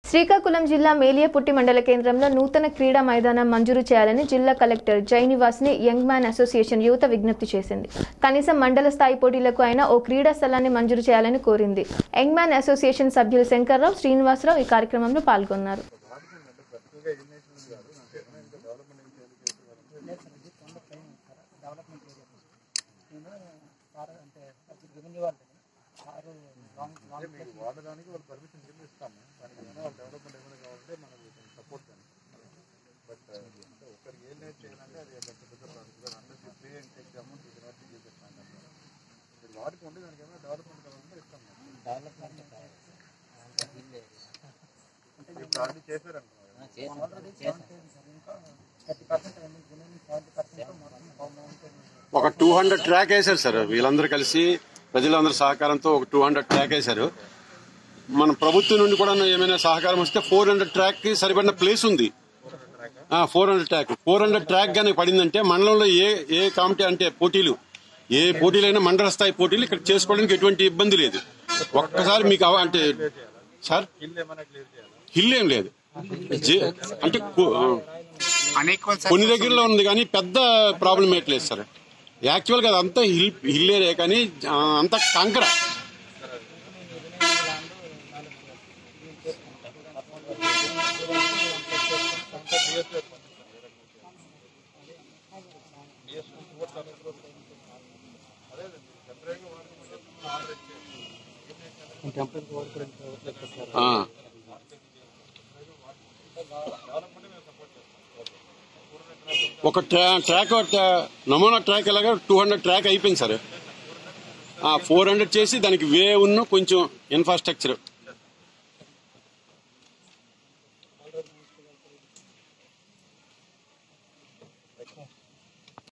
శ్రీకాకుళం జిల్లా మేలియపుట్టి మండల కేంద్రంలో నూతన క్రీడా మైదానం మంజూరు చేయాలని జిల్లా కలెక్టర్ జైనివాస్ని యంగ్ మ్యాన్ అసోసియేషన్ యువత విజ్ఞప్తి చేసింది కనీసం మండల స్థాయి పోటీలకు అయినా ఓ క్రీడా స్థలాన్ని మంజూరు చేయాలని కోరింది యంగ్ మ్యాన్ అసోసియేషన్ సభ్యులు శంకర్రావు శ్రీనివాసరావు ఈ కార్యక్రమంలో పాల్గొన్నారు మీకు వాడడానికి వాళ్ళు పర్మిషన్ కింద ఇస్తాము దానికి ఏమైనా వాళ్ళు డెవలప్మెంట్ ఏమైనా కావాలంటే మనం సపోర్ట్ చేయాలి బట్ అంటే ఒకరికి ఏం నేర్ చేయాలంటే అది పెద్ద పెద్ద ప్రాసెస్ అందరికి ఫ్రీ అండ్ టేక్ అమౌంట్ ఇది నాట్ చేసేస్తాను మీరు వాడికి ఉండి దానికి ఏమైనా డెవలప్మెంట్ కావాలంటే ఇస్తాం డెవలప్మెంట్ ఇప్పుడు ఆల్రెడీ చేశారంటున్నారు ఒక టూ హండ్రెడ్ ట్రాక్ వేశారు సార్ వీళ్ళందరూ కలిసి ప్రజలందరూ సహకారంతో ఒక టూ హండ్రెడ్ ట్రాక్ వేశారు మన ప్రభుత్వం నుండి కూడా ఏమైనా సహకారం వస్తే ఫోర్ హండ్రెడ్ ట్రాక్ కి సరిపడిన ప్లేస్ ఉంది four hundred track four hundred track గానీ పడిందంటే మండలంలో ఏ ఏ కాంపిటీ అంటే పోటీలు ఏ పోటీలైనా మండల స్థాయి పోటీలు ఇక్కడ చేసుకోవడానికి ఎటువంటి ఇబ్బంది లేదు ఒక్కసారి మీకు అవ- అంటే సార్ ఇల్లు ఏమైనా క్లియర్ చేయాలి హిల్ ఏం లేదు జే- అంటే కొ- కొన్ని దగ్గరలో ఉంది కానీ పెద్ద ప్రాబ్లం ఏట్లేదు సార్ యాక్చువల్ గా అదంతా హిల్ హిల్ ఏరియా కానీ ఆ, అంతా కంకర ఆ. ఒక ట్రా- ట్రాక్ ఒక నమూనా ట్రాక్ ఎలాగా టూ హండ్రెడ్ ట్రాక్ అయిపోయింది సార్ ఫోర్ హండ్రెడ్ చేసి దానికి వే ఉన్న కొంచెం ఇన్ఫ్రాస్ట్రక్చర్